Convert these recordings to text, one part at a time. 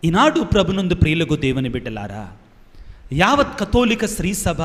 ఈనాడు ప్రభునందు ప్రియులకు దేవుని బిడ్డలారా యావత్ కథోలిక శ్రీ సభ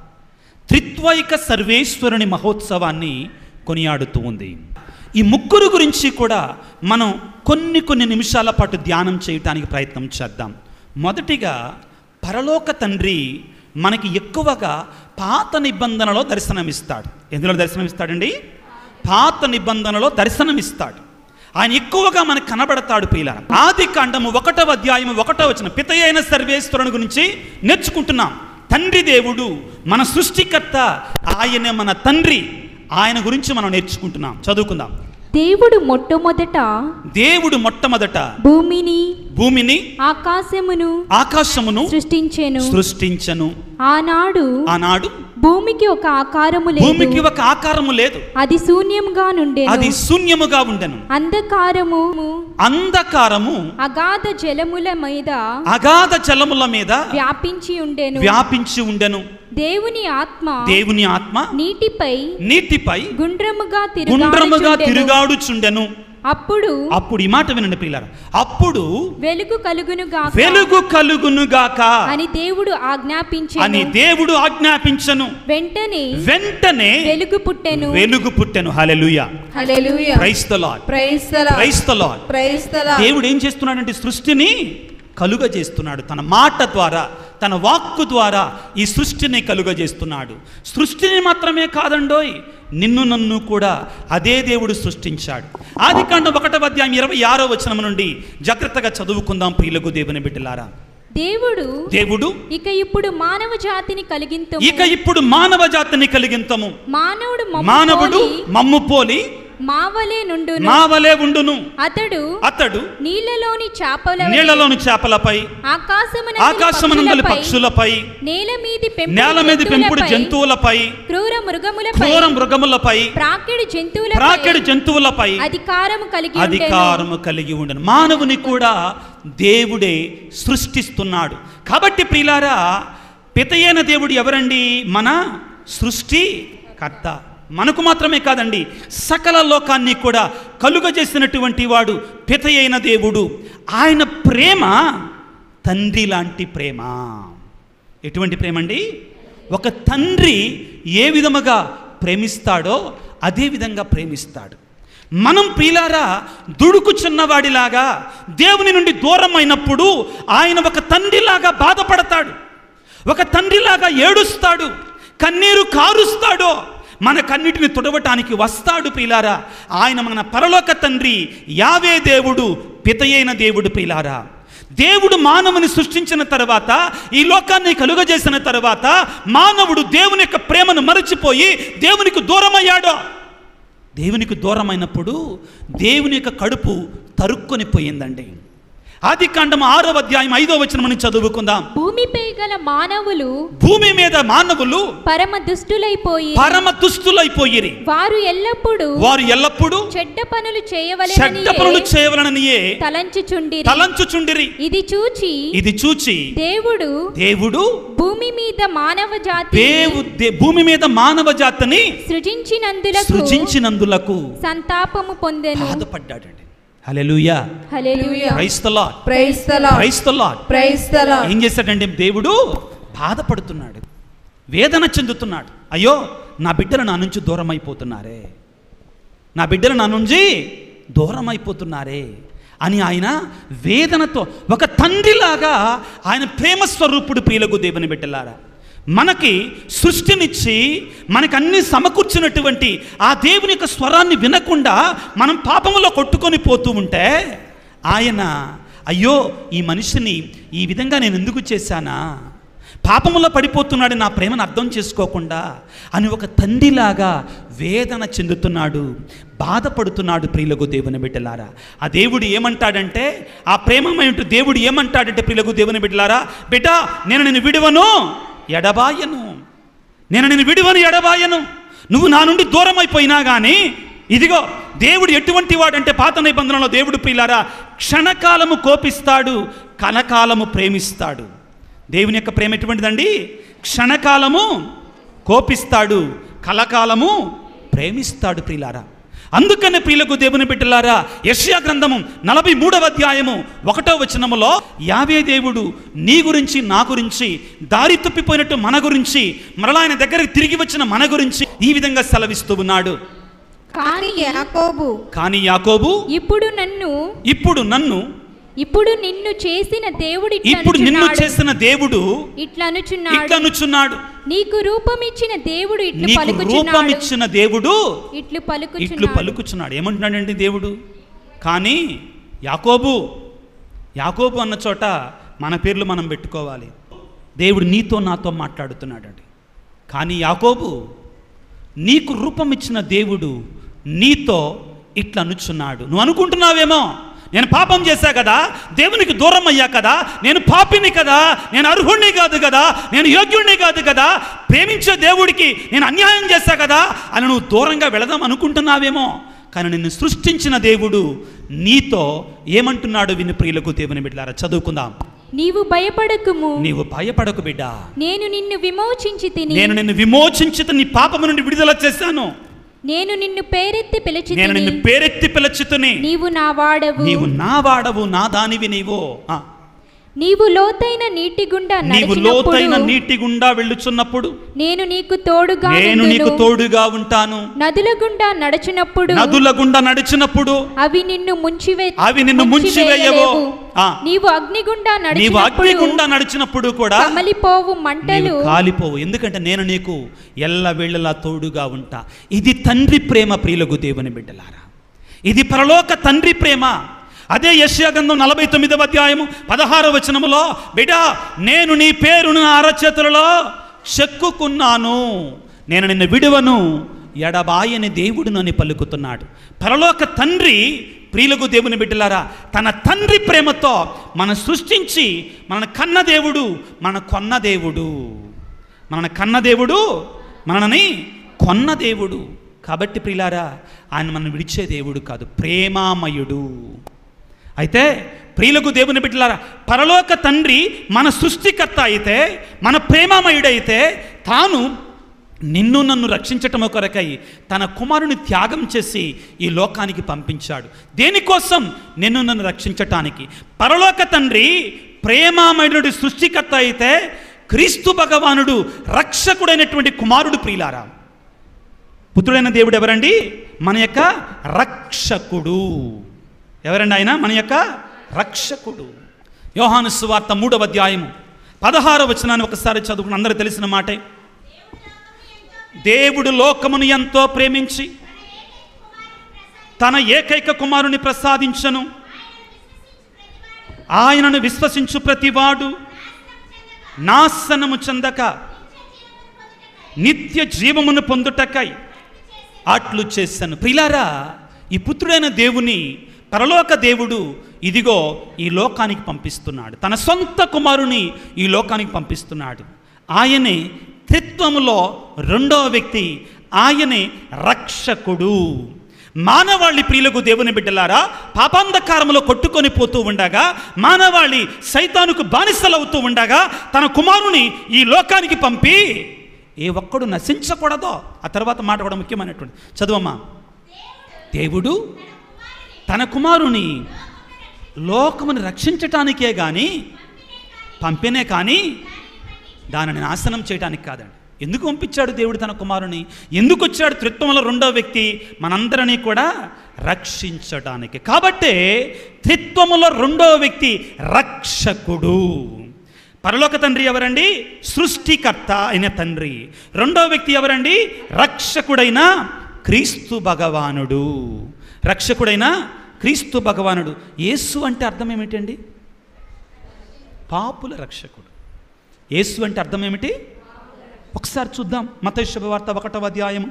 త్రిత్వైక సర్వేశ్వరుని మహోత్సవాన్ని కొనియాడుతూ ఉంది ఈ ముగ్గురు గురించి కూడా మనం కొన్ని కొన్ని నిమిషాల పాటు ధ్యానం చేయటానికి ప్రయత్నం చేద్దాం మొదటిగా పరలోక తండ్రి మనకి ఎక్కువగా పాత నిబంధనలో దర్శనమిస్తాడు ఎందులో దర్శనమిస్తాడండి పాత నిబంధనలో దర్శనమిస్తాడు ఆయన ఎక్కువగా మనకు కనబడతాడు ప్రియుల ఆది కాండము ఒకటవ అధ్యాయము ఒకటో వచ్చిన పితయైన సర్వేశ్వరుని గురించి నేర్చుకుంటున్నాం తండ్రి దేవుడు మన సృష్టికర్త ఆయనే మన తండ్రి ఆయన గురించి మనం నేర్చుకుంటున్నాం చదువుకుందాం దేవుడు మొట్టమొదట దేవుడు మొట్టమొదట భూమిని భూమిని ఆకాశమును ఆకాశమును సృష్టించెను సృష్టించను ఆనాడు ఆనాడు భూమికి ఒక ఆకారము లేదు భూమికి ఒక ఆకారము లేదు అది శూన్యంగా అది నుండెను శూన్యముగా ఉండెను అంధకారము అంధకారము అగాధ జలముల మీద అగాధ జలముల మీద వ్యాపించి ఉండెను వ్యాపించి ఉండెను దేవుని ఆత్మ దేవుని ఆత్మ నీటిపై నీటిపై గుండ్రముగా గుండ్రముగా తిరుగాడుచుండెను. తిరుగాడుచుండెను అప్పుడు అప్పుడు ఈ మాట వినండి పిల్లలు అప్పుడు వెలుగు కలుగునుగా వెలుగు కలుగునుగాక అని దేవుడు అని ఆజ్ఞాపించెను దేవుడు ఆజ్ఞాపించను వెంటనే వెంటనే వెలుగు పుట్టెను వెలుగు పుట్టెను హల్లెలూయా హల్లెలూయా praise the lord praise the lord praise the lord praise the lord దేవుడు ఏం చేస్తున్నాడంటే సృష్టిని కలుగజేస్తున్నాడు తన మాట ద్వారా తన వాక్కు ద్వారా ఈ సృష్టిని కలుగజేస్తున్నాడు సృష్టిని మాత్రమే కాదండోయ్ నిన్ను నన్ను కూడా అదే దేవుడు సృష్టించాడు ఆది కాండం ఒకటవ అధ్యాయం ఇరవై ఆరో వచనం నుండి జాగ్రత్తగా చదువుకుందాం ప్రియులకు దేవుని బిడ్డలారా దేవుడు దేవుడు ఇక ఇప్పుడు మానవ జాతిని కలిగింతము ఇక ఇప్పుడు మానవ జాతిని కలిగింతము మానవుడు మమ్ము మానవుడు పోలి మమ్ము పోలి మావలే నుండును మావలే ఉండును అతడు అతడు నీళ్ళలోని చేపల వలె, నీళ్లలోని చేపలపై ఆకాశమునందలి ఆకాశమనందలి పక్షులపై, పక్షులపై నేల మీది పెంపుడు నేల మీద పెంపుడు జంతువులపై, జంతువులపై క్రూర మృగములపై క్రూర మృగములపై ప్రాకిడి జంతువులపై ప్రాకెడు జంతువులపై అధికారము కలిగి ఉండెను. అధికారము కలిగి ఉండను మానవుని కూడా దేవుడే సృష్టిస్తున్నాడు కాబట్టి ప్రియులారా పితయైన దేవుడు ఎవరండి మన సృష్టికర్త మనకు మాత్రమే కాదండి సకల లోకాన్ని కూడా కలుగజేసినటువంటి వాడు పితయైన దేవుడు ఆయన ప్రేమ తండ్రి లాంటి ప్రేమ ఎటువంటి ప్రేమ అండి ఒక తండ్రి ఏ విధముగా ప్రేమిస్తాడో అదే విధంగా ప్రేమిస్తాడు మనం ప్రియులారా దుడుకుచున్నవాడిలాగా దేవుని నుండి దూరం అయినప్పుడు ఆయన ఒక తండ్రిలాగా బాధపడతాడు ఒక తండ్రిలాగా ఏడుస్తాడు కన్నీరు కారుస్తాడో మన కన్నిటిని తుడవటానికి వస్తాడు ప్రియులారా ఆయన మన పరలోక తండ్రి యావే దేవుడు పితయైన దేవుడు ప్రియులారా దేవుడు మానవుని సృష్టించిన తర్వాత ఈ లోకాన్ని కలుగజేసిన తర్వాత మానవుడు దేవుని యొక్క ప్రేమను మరచిపోయి దేవునికి దూరమయ్యాడో దేవునికి దూరమైనప్పుడు దేవుని యొక్క కడుపు తరుక్కొని పోయిందండి ఆది కాండం ఆరో అధ్యాయం ఐదో వచనం మనం చదువుకుందాం భూమిపై గల మానవులు భూమి మీద మానవులు పరమ దుష్టులైపోయి పరమ దుస్తులైపోయిరి వారు ఎల్లప్పుడూ వారు ఎల్లప్పుడూ చెడ్డ పనులు చెడ్డ పనులు చేయవలెనని చేయవలననియే తలంచుచుండిరి తలంచుచుండిరి ఇది చూచి ఇది చూచి దేవుడు దేవుడు భూమి మీద మానవ జాతి దేవు దే- భూమి మీద మానవ జాతిని సృజించినందులకు సృజించినందులకు సంతాపము పొందెను బాధపడ్డాడండి హల్లెలూయా హల్లెలూయా praise the lord praise the lord praise the lord praise the lord ఏం చేశాడంటే దేవుడు బాధపడుతున్నాడు వేదన చెందుతున్నాడు అయ్యో నా బిడ్డలు నా నుంచి దూరం అయిపోతున్నారే నా బిడ్డలు నా నుంచి దూరం అయిపోతున్నారే అని ఆయన వేదనతో ఒక తండ్రిలాగా ఆయన ప్రేమ స్వరూపుడు ప్రియులకు దేవుని బిడ్డలారా మనకి సృష్టినిచ్చి మనకు అన్ని సమకూర్చినటువంటి ఆ దేవుని యొక్క స్వరాన్ని వినకుండా మనం పాపంలో కొట్టుకొని పోతూ ఉంటే ఆయన అయ్యో ఈ మనిషిని ఈ విధంగా నేను ఎందుకు చేశానా పాపములో పడిపోతున్నాడు నా ప్రేమను అర్థం చేసుకోకుండా అని ఒక తండ్రిలాగా వేదన చెందుతున్నాడు బాధపడుతున్నాడు ప్రియులకు దేవుని బిడ్డలారా ఆ దేవుడు ఏమంటాడంటే ఆ ప్రేమమయంటూ దేవుడు ఏమంటాడంటే ప్రియులకు దేవుని బిడ్డలారా బిడ్డ నేను నేను విడువను ఎడబాయను నేను నేను విడువను ఎడబాయను నువ్వు నా నుండి దూరం అయిపోయినా కానీ ఇదిగో దేవుడు ఎటువంటి వాడంటే పాత నిబంధనలో దేవుడు ప్రియులారా క్షణకాలము కోపిస్తాడు కనకాలము ప్రేమిస్తాడు దేవుని యొక్క ప్రేమ ఎటువంటిదండి క్షణకాలము కోపిస్తాడు కలకాలము ప్రేమిస్తాడు ప్రియులారా అందుకని ప్రియులకు దేవుని బిడ్డలారా యెషయా గ్రంథము నలభై మూడవ అధ్యాయము ఒకటో వచనములో యావే దేవుడు నీ గురించి నా గురించి దారి తప్పిపోయినట్టు మన గురించి మరలా ఆయన దగ్గరికి తిరిగి వచ్చిన మన గురించి ఈ విధంగా సెలవిస్తూ ఉన్నాడు కానీ యాకోబు కానీ యాకోబు ఇప్పుడు నన్ను ఇప్పుడు నన్ను ఇప్పుడు నిన్ను చేసిన దేవుడు ఇప్పుడు నిన్ను చేసిన దేవుడు ఇట్లా అనుచున్నాడు ఇట్లా అనుచున్నాడు నీకు రూపం ఇచ్చిన దేవుడు ఇట్లు నీకు రూపం పలుకుచున్నాడు ఇచ్చిన దేవుడు ఇట్లు ఇట్లు పలుకుచున్నాడు పలుకుచున్నాడు ఏమంటున్నాడండి దేవుడు కానీ యాకోబు యాకోబు అన్న చోట మన పేర్లు మనం పెట్టుకోవాలి దేవుడు నీతో నాతో మాట్లాడుతున్నాడండి కానీ యాకోబు నీకు రూపం ఇచ్చిన దేవుడు నీతో ఇట్లా అనుచున్నాడు నువ్వు అనుకుంటున్నావేమో నేను పాపం చేశా కదా దేవునికి దూరం అయ్యా కదా నేను పాపిని కదా నేను అర్హుణ్ణి కాదు కదా నేను యోగ్యుణ్ణి కాదు కదా ప్రేమించే దేవుడికి నేను అన్యాయం చేశా కదా అని నువ్వు దూరంగా వెళదాం అనుకుంటున్నావేమో కానీ నిన్ను సృష్టించిన దేవుడు నీతో ఏమంటున్నాడు విని ప్రియులకు దేవుని బిడ్డారా చదువుకుందాం నీవు భయపడకుము నీవు భయపడకు బిడ్డ నేను నిన్ను విమోచించి తిని నేను నిన్ను విమోచించి నీ పాపము నుండి విడుదల చేశాను నేను నిన్ను పేరెత్తి పిలిచి నేను నిన్ను పేరెత్తి పిలచుతుని నీవు నా వాడవు నీవు నా వాడవు నా దానివి నీవు ఆ, నీవు లోతైన నీటి గుండా నీవు లోతైన నడిచినప్పుడు నీటి గుండా వెళ్ళుచున్నప్పుడు నేను నీకు తోడుగా నేను నీకు ఉందును. తోడుగా ఉంటాను నదుల గుండా నడిచినప్పుడు నదుల గుండా నడిచినప్పుడు అవి నిన్ను ముంచివే అవి నిన్ను ముంచివేయవు. ఆ. నీవు అగ్నిగుండా నీవు అగ్ని నడిచినప్పుడు గుండా నడిచినప్పుడు కూడా కమలిపోవు మంటలు నీవు కాలిపోవు ఎందుకంటే నేను నీకు ఎల్ల వేళలా తోడుగా ఉంటా ఇది తండ్రి ప్రేమ ప్రియులకు దేవుని బిడ్డలారా ఇది పరలోక తండ్రి ప్రేమ అదే యశ్యా గ్రంథం నలభై తొమ్మిదవ అధ్యాయము పదహార వచనములో బిడా నేను నీ పేరును నా అరచేతులలో చెక్కుకున్నాను నేను నిన్ను విడువను ఎడబాయని దేవుడు అని పలుకుతున్నాడు పరలోక తండ్రి ప్రియులకు దేవుని బిడ్డలారా తన తండ్రి ప్రేమతో మన సృష్టించి మన కన్న దేవుడు మన కొన్న దేవుడు మన కన్న దేవుడు మనని కొన్న దేవుడు కాబట్టి ప్రియులారా ఆయన మనం విడిచే దేవుడు కాదు ప్రేమామయుడు అయితే ప్రియులకు దేవుని బిడ్డలారా పరలోక తండ్రి మన సృష్టికర్త అయితే మన ప్రేమామయుడైతే తాను నిన్ను నన్ను రక్షించటం కొరకై తన కుమారుని త్యాగం చేసి ఈ లోకానికి పంపించాడు దేనికోసం నిన్ను నన్ను రక్షించటానికి పరలోక తండ్రి ప్రేమామయుడు సృష్టికర్త అయితే క్రీస్తు భగవానుడు రక్షకుడైనటువంటి కుమారుడు ప్రియులారా పుత్రుడైన దేవుడు ఎవరండి మన యొక్క రక్షకుడు ఎవరండి ఆయన మన యొక్క రక్షకుడు యోహాను సువార్త మూడవ అధ్యాయము పదహారవ వచనాన్ని ఒకసారి చదువుకుని అందరూ తెలిసిన మాటే దేవుడు లోకమును ఎంతో ప్రేమించి తన ఏకైక కుమారుని ప్రసాదించను ఆయనను విశ్వసించు ప్రతివాడు నాశనము చెందక నిత్య జీవమును పొందుటకై అట్లు చేశాను ప్రిలారా ఈ పుత్రుడైన దేవుని పరలోక దేవుడు ఇదిగో ఈ లోకానికి పంపిస్తున్నాడు తన సొంత కుమారుని ఈ లోకానికి పంపిస్తున్నాడు ఆయనే త్రిత్వములో రెండవ వ్యక్తి ఆయనే రక్షకుడు మానవాళి ప్రియులకు దేవుని బిడ్డలారా పాపాంధకారములో కొట్టుకొని పోతూ ఉండగా మానవాళి సైతానుకు బానిసలవుతూ ఉండగా తన కుమారుని ఈ లోకానికి పంపి ఏ ఒక్కడు నశించకూడదో ఆ తర్వాత మాట కూడా ముఖ్యమైనటువంటి చదువమ్మా దేవుడు తన కుమారుని లోకముని రక్షించటానికే కానీ పంపినే కానీ దానిని నాశనం చేయడానికి కాదండి ఎందుకు పంపించాడు దేవుడు తన కుమారుని ఎందుకు వచ్చాడు త్రిత్వంలో రెండో వ్యక్తి మనందరినీ కూడా రక్షించడానికి కాబట్టే త్రిత్వములో రెండో వ్యక్తి రక్షకుడు పరలోక తండ్రి ఎవరండి సృష్టికర్త అయిన తండ్రి రెండో వ్యక్తి ఎవరండి రక్షకుడైన క్రీస్తు భగవానుడు రక్షకుడైన క్రీస్తు భగవానుడు యేసు అంటే అర్థం ఏమిటండి పాపుల రక్షకుడు యేసు అంటే అర్థం ఏమిటి ఒకసారి చూద్దాం మత శుభవార్త ఒకటవ అధ్యాయం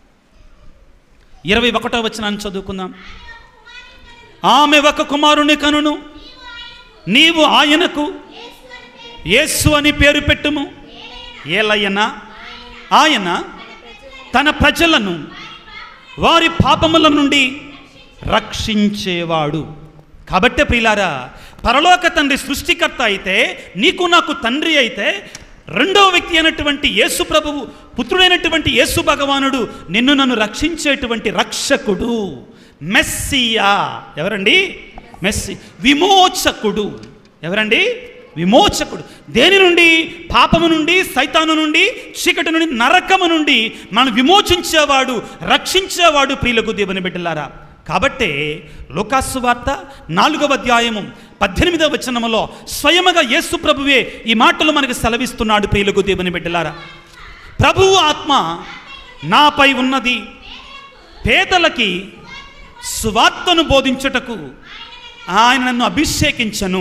ఇరవై ఒకటవ వచనాన్ని చదువుకుందాం ఆమె ఒక కుమారుని కనును నీవు ఆయనకు యేసు అని పేరు పెట్టుము ఏలయ్యనా ఆయన తన ప్రజలను వారి పాపముల నుండి రక్షించేవాడు కాబట్టే ప్రియులారా పరలోక తండ్రి సృష్టికర్త అయితే నీకు నాకు తండ్రి అయితే రెండవ వ్యక్తి అయినటువంటి యేసు ప్రభువు పుత్రుడైనటువంటి యేసు భగవానుడు నిన్ను నన్ను రక్షించేటువంటి రక్షకుడు మెస్సియా ఎవరండి మెస్సి విమోచకుడు ఎవరండి విమోచకుడు దేని నుండి పాపము నుండి సైతాను నుండి చీకటి నుండి నరకము నుండి మనం విమోచించేవాడు రక్షించేవాడు ప్రియులకు దేవుని బిడ్డలారా కాబట్టే లోకాసు వార్త నాలుగవ అధ్యాయము పద్దెనిమిదవ వచనములో స్వయముగా యేసు ప్రభువే ఈ మాటలు మనకు సెలవిస్తున్నాడు ప్రియులకు దేవుని బిడ్డలారా ప్రభువు ఆత్మ నాపై ఉన్నది పేదలకి సువార్తను బోధించుటకు ఆయన నన్ను అభిషేకించను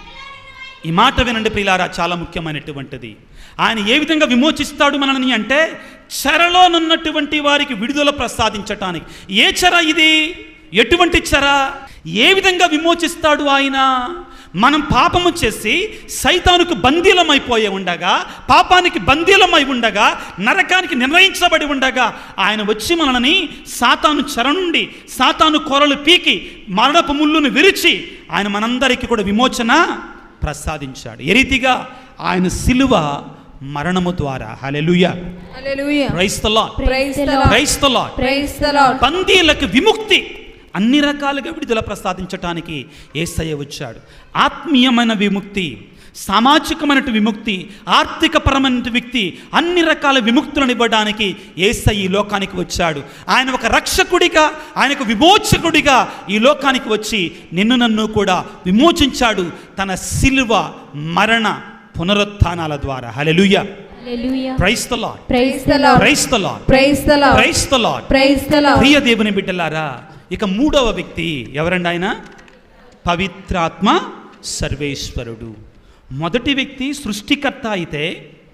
ఈ మాట వినండి ప్రియులారా చాలా ముఖ్యమైనటువంటిది ఆయన ఏ విధంగా విమోచిస్తాడు మనల్ని అంటే చెరలోనున్నటువంటి వారికి విడుదల ప్రసాదించటానికి ఏ చెర ఇది ఎటువంటి చెర ఏ విధంగా విమోచిస్తాడు ఆయన మనం పాపము చేసి సైతానుకు బందీలమైపోయి ఉండగా పాపానికి బందీలమై ఉండగా నరకానికి నిర్ణయించబడి ఉండగా ఆయన వచ్చి మనల్ని సాతాను చెర నుండి సాతాను కొరలు పీకి మరణపు ముళ్ళును విరిచి ఆయన మనందరికీ కూడా విమోచన ప్రసాదించాడు ఏ రీతిగా ఆయన సిలువ మరణము ద్వారా హలెలుయ హల్లెలూయా క్రైస్తలా Praise the Lord. క్రైస్తలా ప్రైజ్ ద లార్డ్ బందీలకు విముక్తి అన్ని రకాలుగా విడుదల ప్రసాదించటానికి ఏసయ్య వచ్చాడు ఆత్మీయమైన విముక్తి సామాజికమైన విముక్తి ఆర్థికపరమైన వ్యక్తి అన్ని రకాల విముక్తులను ఇవ్వడానికి ఏసయ్య ఈ లోకానికి వచ్చాడు ఆయన ఒక రక్షకుడిగా ఆయన ఒక విమోచకుడిగా ఈ లోకానికి వచ్చి నిన్ను నన్ను కూడా విమోచించాడు తన సిలువ మరణ పునరుత్థానాల ద్వారా హలెలుయ హల్లెలూయా praise the lord praise the Lord. Praise the lord praise the lord praise the lord praise the lord ప్రియ దేవుని బిడ్డలారా ఇక మూడవ వ్యక్తి ఎవరండి ఆయన పవిత్రాత్మ సర్వేశ్వరుడు మొదటి వ్యక్తి సృష్టికర్త అయితే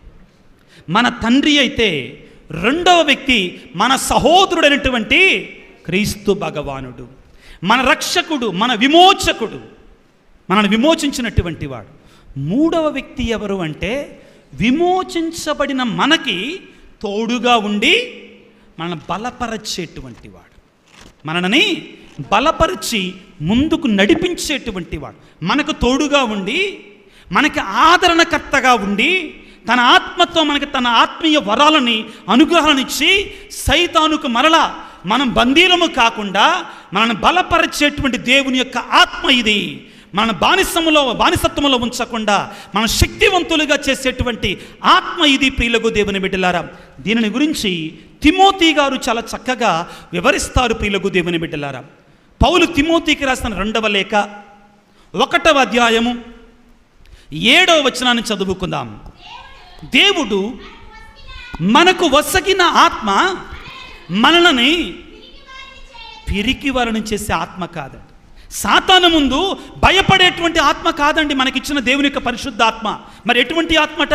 మన తండ్రి అయితే రెండవ వ్యక్తి మన సహోదరుడైనటువంటి క్రీస్తు భగవానుడు మన రక్షకుడు మన విమోచకుడు మనల్ని విమోచించినటువంటి వాడు మూడవ వ్యక్తి ఎవరు అంటే విమోచించబడిన మనకి తోడుగా ఉండి మనల్ని బలపరచేటువంటి వాడు మనని బలపరిచి ముందుకు నడిపించేటువంటి వాడు మనకు తోడుగా ఉండి మనకి ఆదరణకర్తగా ఉండి తన ఆత్మతో మనకి తన ఆత్మీయ వరాలని అనుగ్రహాలను ఇచ్చి సైతానుకు మరలా మనం బందీలము కాకుండా మనల్ని బలపరిచేటువంటి దేవుని యొక్క ఆత్మ ఇది మన బానిసములో బానిసత్వములో ఉంచకుండా మన శక్తివంతులుగా చేసేటువంటి ఆత్మ ఇది ప్రియులకు దేవుని బిడ్డలారా దీనిని గురించి తిమోతి గారు చాలా చక్కగా వివరిస్తారు ప్రియులకు దేవుని బిడ్డలారా పౌలు తిమోతికి రాసిన రెండవ లేఖ ఒకటవ అధ్యాయము ఏడవ వచనాన్ని చదువుకుందాం దేవుడు మనకు వసగిన ఆత్మ మనల్ని పిరికి వారిని చేసే ఆత్మ కాదండి సాతాను ముందు భయపడేటువంటి ఆత్మ కాదండి మనకిచ్చిన దేవుని యొక్క పరిశుద్ధ ఆత్మ మరి ఎటువంటి ఆత్మట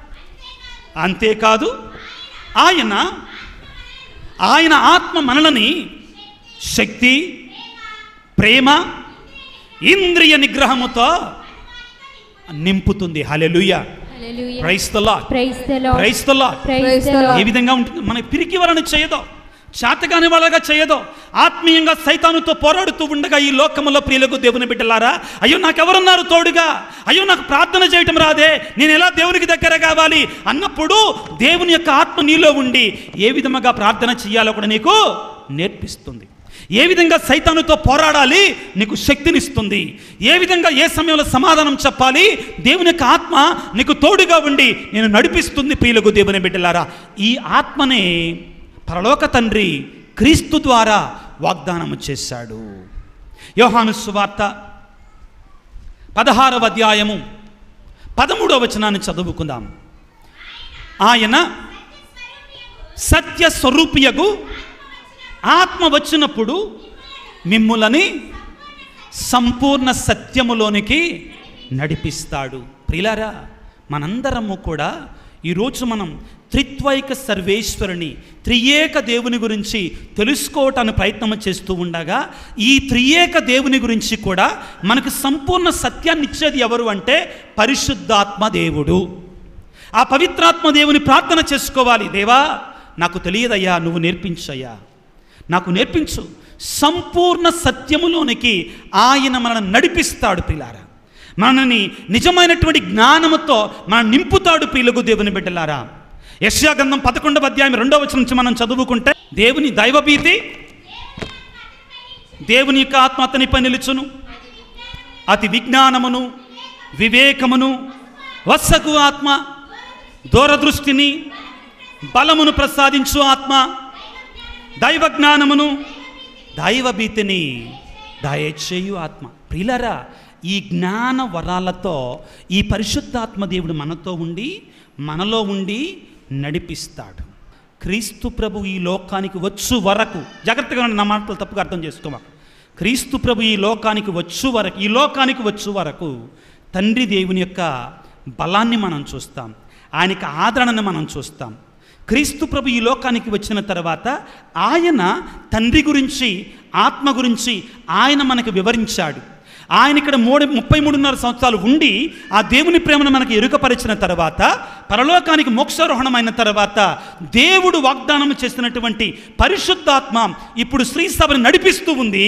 అంతేకాదు ఆయన ఆయన ఆత్మ మనలని శక్తి ప్రేమ ఇంద్రియ నిగ్రహముతో నింపుతుంది హలెలుయ హల్లెలూయా praise the lord praise the lord praise the lord praise the a lord విధంగా ఉంటుంది మన పిరికి వలన చేయదో చేతగాని వాళ్ళగా చేయదో ఆత్మీయంగా సైతానుతో పోరాడుతూ ఉండగా ఈ లోకములో ప్రియులకు దేవుని బిడ్డలారా అయ్యో నాకెవరున్నారు తోడుగా అయ్యో నాకు ప్రార్థన చేయటం రాదే నేను ఎలా దేవునికి దగ్గర కావాలి అన్నప్పుడు దేవుని యొక్క ఆత్మ నీలో ఉండి ఏ విధముగా ప్రార్థన చేయాలో కూడా నీకు నేర్పిస్తుంది ఏ విధంగా సైతానుతో పోరాడాలి నీకు శక్తినిస్తుంది ఏ విధంగా ఏ సమయంలో సమాధానం చెప్పాలి దేవుని యొక్క ఆత్మ నీకు తోడుగా ఉండి నేను నడిపిస్తుంది ప్రియులకు దేవుని బిడ్డలారా ఈ ఆత్మనే పరలోక తండ్రి క్రీస్తు ద్వారా వాగ్దానము చేశాడు యోహాను సువార్త పదహారవ అధ్యాయము పదమూడవ వచనాన్ని చదువుకుందాం ఆయన సత్య స్వరూపియగు ఆత్మ వచ్చినప్పుడు మిమ్ములని సంపూర్ణ సత్యములోనికి నడిపిస్తాడు ప్రిలారా మనందరము కూడా ఈరోజు మనం త్రిత్వైక సర్వేశ్వరుని త్రియేక దేవుని గురించి తెలుసుకోవటానికి ప్రయత్నం చేస్తూ ఉండగా ఈ త్రియేక దేవుని గురించి కూడా మనకు సంపూర్ణ సత్యాన్ని ఇచ్చేది ఎవరు అంటే పరిశుద్ధాత్మ దేవుడు ఆ పవిత్రాత్మ దేవుని ప్రార్థన చేసుకోవాలి దేవా నాకు తెలియదయ్యా నువ్వు నేర్పించయ్యా నాకు నేర్పించు సంపూర్ణ సత్యములోనికి ఆయన మనల్ని నడిపిస్తాడు పిల్లారా మనని నిజమైనటువంటి జ్ఞానముతో మనం నింపుతాడు పీలుగు దేవుని బిడ్డలారా యశ్యాగంధం పదకొండవ అధ్యాయం రెండవ వచనం నుంచి మనం చదువుకుంటే దేవుని దైవభీతి దేవుని యొక్క ఆత్మ అతనిపై నిలుచును అతి విజ్ఞానమును వివేకమును వత్సకు ఆత్మ దూరదృష్టిని బలమును ప్రసాదించు ఆత్మ దైవ జ్ఞానమును దైవభీతిని దయచేయు ఆత్మ ప్రియులరా ఈ జ్ఞాన వరాలతో ఈ పరిశుద్ధాత్మ దేవుడు మనతో ఉండి మనలో ఉండి నడిపిస్తాడు క్రీస్తు ప్రభు ఈ లోకానికి వచ్చు వరకు జాగ్రత్తగా ఉండండి, నా మాటలు తప్పుగా అర్థం చేసుకోమా క్రీస్తు ప్రభు ఈ లోకానికి వచ్చు వరకు ఈ లోకానికి వచ్చు వరకు తండ్రి దేవుని యొక్క బలాన్ని మనం చూస్తాం ఆయనకి ఆదరణను మనం చూస్తాం క్రీస్తు ప్రభు ఈ లోకానికి వచ్చిన తర్వాత ఆయన తండ్రి గురించి ఆత్మ గురించి ఆయన మనకు వివరించాడు ఆయన ఇక్కడ మూడు ముప్పై మూడున్నర సంవత్సరాలు ఉండి ఆ దేవుని ప్రేమను మనకు ఎరుకపరిచిన తర్వాత పరలోకానికి మోక్షారోహణమైన తర్వాత దేవుడు వాగ్దానం చేసినటువంటి పరిశుద్ధాత్మ ఇప్పుడు శ్రీ సభను నడిపిస్తూ ఉంది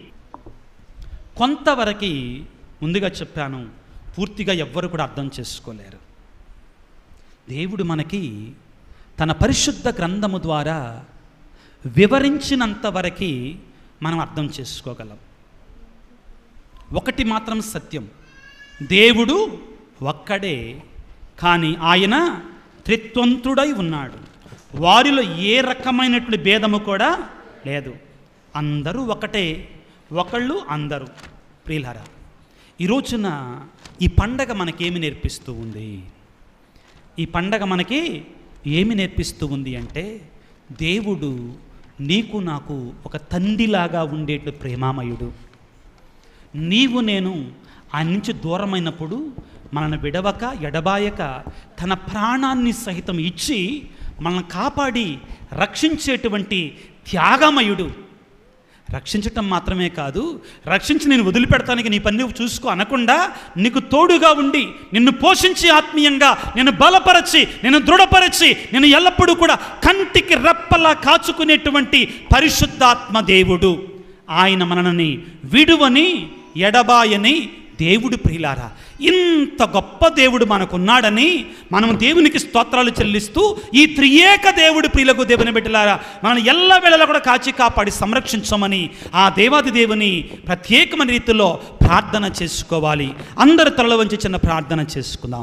కొంతవరకు ముందుగా చెప్పాను పూర్తిగా ఎవ్వరు కూడా అర్థం చేసుకోలేరు దేవుడు మనకి తన పరిశుద్ధ గ్రంథము ద్వారా వివరించినంత వరకు మనం అర్థం చేసుకోగలం ఒకటి మాత్రం సత్యం దేవుడు ఒక్కడే కానీ ఆయన త్రిత్వంతుడై ఉన్నాడు వారిలో ఏ రకమైనటువంటి భేదము కూడా లేదు అందరూ ఒకటే ఒకళ్ళు అందరూ ప్రియులరా ఈ రోజున ఈ పండగ మనకేమి నేర్పిస్తూ ఉంది ఈ పండగ మనకి ఏమి నేర్పిస్తూ ఉంది అంటే దేవుడు నీకు నాకు ఒక తండ్రిలాగా ఉండేట్లు ప్రేమామయుడు నీవు నేను ఆయన నుంచి దూరమైనప్పుడు మనల్ని విడవక ఎడబాయక తన ప్రాణాన్ని సహితం ఇచ్చి మనల్ని కాపాడి రక్షించేటువంటి త్యాగమయుడు రక్షించటం మాత్రమే కాదు రక్షించి నేను వదిలిపెడతానికి నీ పని నువ్వు చూసుకో అనకుండా నీకు తోడుగా ఉండి నిన్ను పోషించి ఆత్మీయంగా నేను బలపరచి నేను దృఢపరచి నేను ఎల్లప్పుడూ కూడా కంటికి రెప్పలా కాచుకునేటువంటి పరిశుద్ధాత్మ దేవుడు ఆయన మనల్ని విడువని ఎడబాయని దేవుడు ప్రియులారా ఇంత గొప్ప దేవుడు మనకున్నాడని మనం దేవునికి స్తోత్రాలు చెల్లిస్తూ ఈ త్రియేక దేవుడు ప్రియులకు దేవుని బిడ్డలారా మనం ఎల్ల వేళలా కూడా కాచి కాపాడి సంరక్షించమని ఆ దేవాది దేవుని ప్రత్యేకమైన రీతిలో ప్రార్థన చేసుకోవాలి అందరు తలలో వంచి చిన్న ప్రార్థన చేసుకుందాం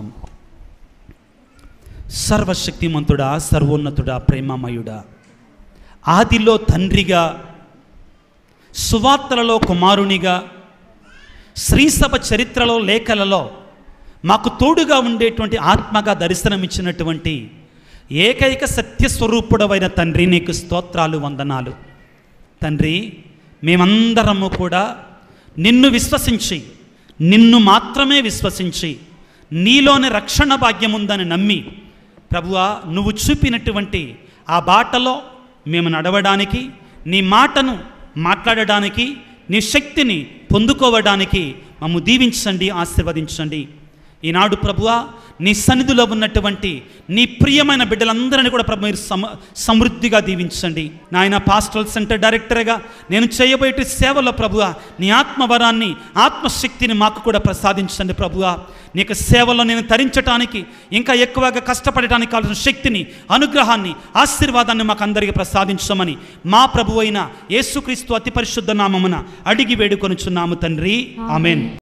సర్వశక్తిమంతుడా సర్వోన్నతుడా ప్రేమమయుడా ఆదిలో తండ్రిగా సువార్తలలో కుమారునిగా శ్రీసభ చరిత్రలో లేఖలలో మాకు తోడుగా ఉండేటువంటి ఆత్మగా దర్శనమిచ్చినటువంటి ఏకైక సత్యస్వరూపుడవైన తండ్రి నీకు స్తోత్రాలు వందనాలు తండ్రి మేమందరము కూడా నిన్ను విశ్వసించి నిన్ను మాత్రమే విశ్వసించి నీలోని రక్షణ భాగ్యం ఉందని నమ్మి ప్రభువా నువ్వు చూపినటువంటి ఆ బాటలో మేము నడవడానికి నీ మాటను మాట్లాడడానికి నీ శక్తిని పొందుకోవడానికి మమ్ము దీవించండి ఆశీర్వదించండి ఈనాడు ప్రభువా నీ సన్నిధిలో ఉన్నటువంటి నీ ప్రియమైన బిడ్డలందరినీ కూడా ప్రభు మీరు సమ సమృద్ధిగా దీవించండి నాయన పాస్టల్ సెంటర్ డైరెక్టర్గా నేను చేయబోయే సేవలో ప్రభువా నీ ఆత్మవరాన్ని ఆత్మశక్తిని మాకు కూడా ప్రసాదించండి ప్రభువా నీ యొక్క సేవలో నేను తరించటానికి ఇంకా ఎక్కువగా కష్టపడటానికి కావాల్సిన శక్తిని అనుగ్రహాన్ని ఆశీర్వాదాన్ని మాకు అందరికీ ప్రసాదించమని మా ప్రభు అయిన యేసుక్రీస్తు అతి పరిశుద్ధ నామమున అడిగి వేడుకొనుచున్నాము తండ్రి ఆమెన్